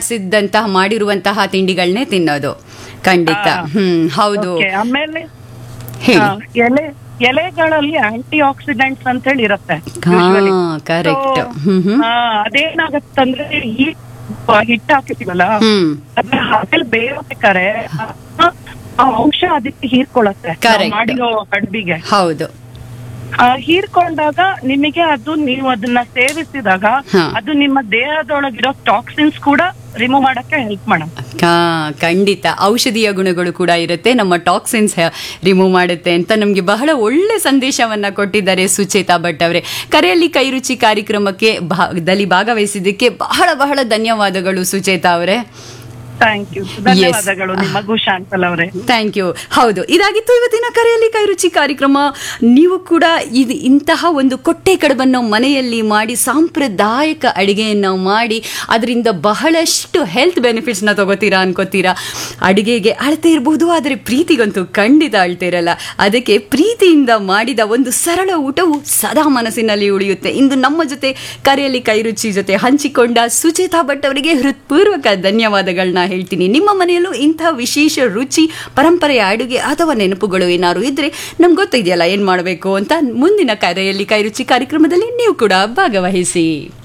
ಮಾಡಿಸಿದಂತಹ ಮಾಡಿರುವಂತಹ ತಿಂಡಿಗಳನ್ನೇ ತಿನ್ನೋದು ಖಂಡಿತ ಹಾ. ಹ್ಮ್ ಹೌದು Okay, ಆಮೇಲೆ ಹೇಳಿ ಆ, ಎಲೆ ಎಲೆಗಳಲ್ಲಿ ಆಂಟಿ ಆಕ್ಸಿಡೆಂಟ್ಸ್ ಅಂತ ಹೇಳಿ ಇರುತ್ತೆ ಹಾ usually. Correct So, hmm hmm ಆ, ಅದೇನಾಗತ್ತಂದ್ರೆ ಈ ಹಿಟ್ಟು ಹಾಕಿರ್ತೀವಲ್ಲ ಹ್ಮ್ ಅದನ್ನ ಹಾಕಲ್ ಬೇಯಬೇಕಾರೆ ಆ ಅಂಶ ಅದಕ್ಕೆ ಹೀರ್ಕೊಳತ್ತೆ ನಾವ್ Correct. ಮಾಡಿರೋ ಅಡ್ಬಿಗೆ ಹೌದು ಆ, ಹೀರ್ಕೊಂಡಾಗ ನಿಮಗೆ ಅದು ನೀವು ಅದನ್ನ ಸೇವಿಸಿದಾಗ ಹಾ. ಅದು ನಿಮ್ಮ ದೇಹದೊಳಗಿರೋ ಟಾಕ್ಸಿನ್ಸ್ ಕೂಡ ರಿಮೂವ್ ಮಾಡಕ್ಕೆ ಹೆಲ್ಪ್ ಮಾಡುತ್ತೆ ಹಾ ಖಂಡಿತ ಔಷಧೀಯ ಗುಣಗಳು ಕೂಡ ಇರುತ್ತೆ ನಮ್ಮ ಟಾಕ್ಸಿನ್ಸ್ ರಿಮೂವ್ ಮಾಡುತ್ತೆ ಅಂತ ನಮಗೆ ಬಹಳ ಒಳ್ಳೆ ಸಂದೇಶವನ್ನ ಕೊಟ್ಟಿದ್ದಾರೆ ಸುಚೇತಾ ಭಟ್ ಅವರೇ ಕರೆಯಲ್ಲಿ ಕೈರುಚಿ ಕಾರ್ಯಕ್ರಮಕ್ಕೆ ಭಾಗದಲ್ಲಿ ಭಾಗವಹಿಸಿದ್ದಕ್ಕೆ ಬಹಳ ಬಹಳ ಧನ್ಯವಾದಗಳು ಸುಚೇತಾ ಅವರೇ ಥ್ಯಾಂಕ್ ಯು ಧನ್ಯವಾದಗಳು ನಿಮಗೂ ಶಾಂತಲ್ ಅವರೇ ಥ್ಯಾಂಕ್ ಯು ಹೌದು ಇದಾಗಿತ್ತು ಇವತ್ತಿನ ಕರೆಯಲ್ಲಿ ಕೈರುಚಿ ಕಾರ್ಯಕ್ರಮ ನೀವು ಕೂಡ ಇದು ಇಂತಹ ಒಂದು ಕೊಟ್ಟೆ ಕಡುಬನ್ನು ಮನೆಯಲ್ಲಿ ಮಾಡಿ ಸಾಂಪ್ರದಾಯಿಕ ಅಡಿಗೆಯನ್ನು ಮಾಡಿ ಅದರಿಂದ ಬಹಳಷ್ಟು ಹೆಲ್ತ್ ಬೆನಿಫಿಟ್ಸ್ನ ತಗೋತೀರಾ ಅನ್ಕೋತೀರಾ ಅಡಿಗೆಗೆ ಅಳತೆ ಇರಬಹುದು ಆದರೆ ಪ್ರೀತಿಗಂತೂ ಖಂಡಿತ ಅಳ್ತಾ ಇರಲ್ಲ ಅದಕ್ಕೆ ಪ್ರೀತಿಯಿಂದ ಮಾಡಿದ ಒಂದು ಸರಳ ಊಟವು ಸದಾ ಮನಸ್ಸಿನಲ್ಲಿ ಉಳಿಯುತ್ತೆ ಇಂದು ನಮ್ಮ ಜೊತೆ ಕರೆಯಲ್ಲಿ ಕೈರುಚಿ ಜೊತೆ ಹಂಚಿಕೊಂಡ ಸುಚೇತಾ ಭಟ್ ಅವರಿಗೆ ಹೃತ್ಪೂರ್ವಕ ಧನ್ಯವಾದಗಳನ್ನ ಹೇಳ್ತೀನಿ ನಿಮ್ಮ ಮನೆಯಲ್ಲೂ ಇಂಥ ವಿಶೇಷ ರುಚಿ ಪರಂಪರೆಯ ಅಡುಗೆ ಅಥವಾ ನೆನಪುಗಳು ಏನಾದ್ರು ಇದ್ರೆ ನಮ್ಗೆ ಗೊತ್ತಿದೆಯಲ್ಲ ಏನ್ ಮಾಡಬೇಕು ಅಂತ ಮುಂದಿನ ಕರೆಯಲ್ಲಿ ಕೈರುಚಿ ಕಾರ್ಯಕ್ರಮದಲ್ಲಿ ನೀವು ಕೂಡ ಭಾಗವಹಿಸಿ